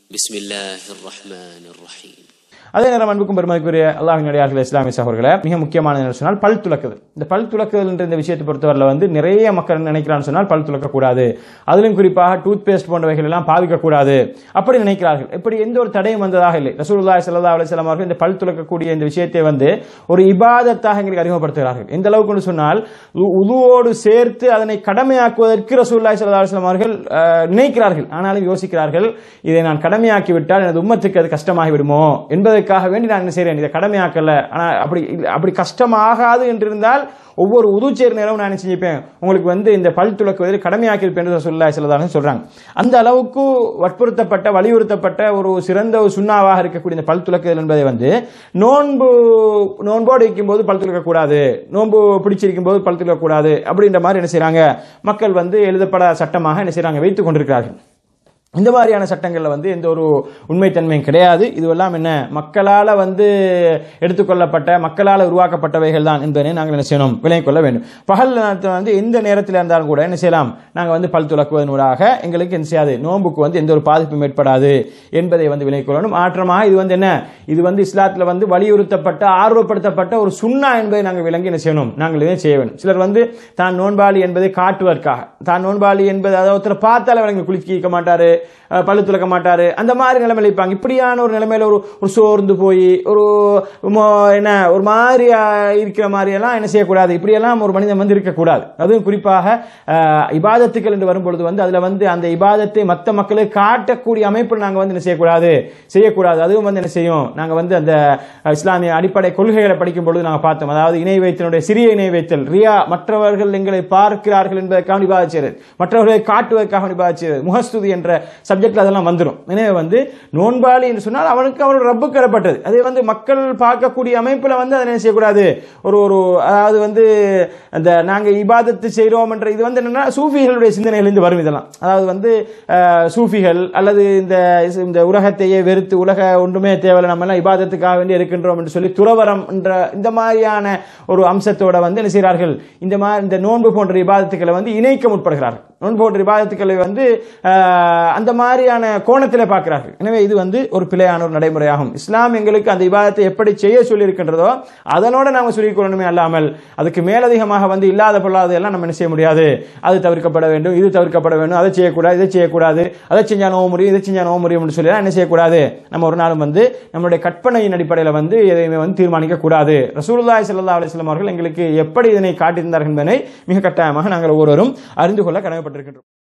بسم الله الرحمن الرحيم அதே நேரம் அன்புக்கும் பெருமதிக்குரிய அல்லாஹின் அடியார்கள் இஸ்லாமிய சகோதரர்களை மிக முக்கியமானது என்ன சொன்னால் பல் துலக்குதல் இந்த பல் துலக்குதல் என்ற இந்த விஷயத்தை பொறுத்தவரையில் வந்து நிறைய மக்கள் நினைக்கிறான்னு சொன்னால் பல் துலக்கக்கூடாது அதிலும் குறிப்பாக டூத் பேஸ்ட் போன்றவைகள் எல்லாம் பாவிக்கக்கூடாது அப்படி நினைக்கிறார்கள் இப்படி எந்த ஒரு தடையும் வந்ததாக இல்லை ரசூலுல்லாஹி ஸல்லல்லாஹு அலைஹி வஸல்லம் அவர்கள் இந்த பல் துலக்கக்கூடிய இந்த விஷயத்தை வந்து ஒரு இபாதத்தாக எங்களுக்கு அறிமுகப்படுத்துகிறார்கள் எந்த அளவுக்கு என்று சொன்னால் உ- உதுவோடு சேர்த்து அதனை கடமையாக்குவதற்கு ரசூலுல்லாஹி ஸல்லல்லாஹு அலைஹி வஸல்லம் அவர்கள் அஹ், நினைக்கிறார்கள் ஆனாலும் யோசிக்கிறார்கள் இதை நான் கடமையாக்கி விட்டால் எனது உம்மத்துக்கு அது கஷ்டமாகி விடுமோ என்பதற்காக வேண்டி நான் என்ன செய்கிறேன் இதை கடமையாக்கல ஆனால் அப்படி இல்ல- அப்படி கஷ்டமாகாது என்றிருந்தால் ஒவ்வொரு உதுச்சேர் நேரம் நான் என்ன செஞ்சுப்பேன் உங்களுக்கு வந்து இந்த பல் துளக்குவதில் கடமையாக்கி இருப்பேன் என்று ரசூலுல்லாஹி ஸல்லல்லாஹு அலைஹி வஸல்லம் சொல்றாங்க அந்த அளவுக்கு வற்புறுத்தப்பட்ட வலியுறுத்தப்பட்ட ஒரு சிறந்த ஒரு சுண்ணாவாக இருக்கக்கூடிய இந்த பல் துளக்குதல் என்பதை வந்து நோன்பு நோன்போடு இருக்கும்போது பல் துளக்கக்கூடாது நோன்பு பிடிச்சிருக்கும் போது பல் துளக்கக்கூடாது அப்படின்ற மாதிரி என்ன செய்றாங்க மக்கள் வந்து எழுதப்பட சட்டமாக என்ன செய்றாங்க வைத்துக் கொண்டிருக்கிறார்கள் இந்த மாதிரியான சட்டங்களில் வந்து எந்த ஒரு உண்மைத்தன்மையும் கிடையாது இதுவெல்லாம் என்ன மக்களால் வந்து எடுத்துக்கொள்ளப்பட்ட மக்களால் உருவாக்கப்பட்டவைகள் தான் என்பதை நாங்கள் என்ன செய்யணும் விளங்கிக் கொள்ள வேண்டும் பகல் நேரத்தில் வந்து எந்த நேரத்தில் இருந்தாலும் கூட என்ன செய்யலாம் நாங்கள் வந்து பல் துலக்குவதனூடாக எங்களுக்கு என்ன செய்யாது நோன்புக்கு வந்து எந்த ஒரு பாதிப்பும் ஏற்படாது என்பதை வந்து விளங்கிக் கொள்ளணும் மாற்றமாக இது வந்து என்ன இது வந்து இஸ்லாத்தில் வந்து வலியுறுத்தப்பட்ட ஆர்வப்படுத்தப்பட்ட ஒரு சுண்ணா என்பதை நாங்கள் விளங்கி என்ன செய்யணும் நாங்கள் இதை செய்ய வேண்டும் சிலர் வந்து தான் நோன்பாளி என்பதை காட்டுவதற்காக தான் நோன்பாளி என்பது அதாவது ஒருத்தர் பார்த்தாலே விளங்கி குளிக்க மாட்டாரு அஹ், பல்லு துலக்க மாட்டாரு அந்த மாதிரி நிலைமையில இருப்பாங்க இப்படியான ஒரு நிலைமையில ஒரு ஒரு சோர்ந்து போய் ஒரு மோ- என்ன ஒரு மாதிரி அஹ், இருக்கிற மாதிரி எல்லாம் என்ன செய்யக்கூடாது இப்படியெல்லாம் ஒரு மனிதன் வந்து இருக்கக்கூடாது அதுவும் குறிப்பாக அஹ், இபாதத்துக்கள் என்று வரும்பொழுது வந்து அதுல வந்து அந்த இபாதத்தை மற்ற மக்களுக்கு காட்டக்கூடிய அமைப்பில் நாங்க வந்து என்ன செய்யக்கூடாது செய்யக்கூடாது அதுவும் வந்து என்ன செய்யும் நாங்க வந்து அந்த அஹ், இஸ்லாமிய அடிப்படை கொள்கைகளை படிக்கும் பொழுது நாங்க பார்த்தோம் அதாவது இணை வைத்தனுடைய சிறிய இணை வைத்தல் ரியா மற்றவர்கள் எங்களை பார்க்கிறார்கள் என்பதற்காக விவாதிச்சது மற்றவர்களை காட்டுவதற்காக விவாதிச்சது முகஸ்துதி என்ற சப்ஜெக்ட்ல அதெல்லாம் வந்துடும் எனவே வந்து நோன்பாளி என்று சொன்னால் அவனுக்கு அவனோட ரப்பு கரப்பட்டது அதே வந்து மக்கள் பார்க்கக்கூடிய அமைப்புல வந்து அதை என்ன செய்யக்கூடாது ஒரு ஒரு அதாவது வந்து அந்த நாங்க இபாதத்து செய்றோம் என்ற இது வந்து என்னன்னா சூஃபிகளுடைய சிந்தனைகளிலிருந்து வரும் இதெல்லாம் அதாவது வந்து அஹ், சூஃபிகள் அல்லது இந்த இந்த உலகத்தையே வெறுத்து உலக ஒன்றுமே தேவையில்லை நம்ம எல்லாம் இபாதத்துக்காக வேண்டி இருக்கின்றோம் என்று சொல்லி துறவரம் என்ற இந்த மாதிரியான ஒரு அம்சத்தோட வந்து என்ன செய்கிறார்கள் இந்த மாதிரி இந்த நோன்பு போன்ற இபாதத்துக்களை வந்து இணைக்க முற்படுகிறார்கள் நோன்பு போன்ற இபாதத்துக்களை வந்து அஹ், அந்த மாதிரியான கோணத்தில் பார்க்கிறார்கள் எனவே இது வந்து ஒரு பிழையான ஒரு நடைமுறையாகும் இஸ்லாம் எங்களுக்கு அந்த இபாதத்தை எப்படி செய்ய சொல்லி இருக்கின்றதோ அதனோட நாம சொல்லிக் கொள்ளணுமே அல்லாமல் அதுக்கு மேலதிகமாக வந்து இல்லாத பொருளாத எல்லாம் நம்ம என்ன செய்ய முடியாது அது தவிர்க்கப்பட வேண்டும் இது தவிர்க்கப்பட வேண்டும் அதை செய்யக்கூடாது இதை செய்யக்கூடாது அதை செஞ்சா நோவு முடியும் இதை செஞ்சா நோவு முடியும்னு சொல்லி என்ன செய்யக்கூடாது நம்ம ஒரு நாளும் வந்து நம்மளுடைய கற்பனையின் அடிப்படையில் வந்து எதையுமே வந்து தீர்மானிக்க கூடாது ரசூலுல்லாஹி ஸல்லல்லாஹு அலைஹி வஸல்லம் அவர்கள் எங்களுக்கு எப்படி இதனை காட்டியிருந்தார்கள் என்பதை மிக கட்டாயமாக நாங்கள் ஒவ்வொருவரும் அறிந்து கொள்ள கடமைப்பட்டிருக்கின்றோம்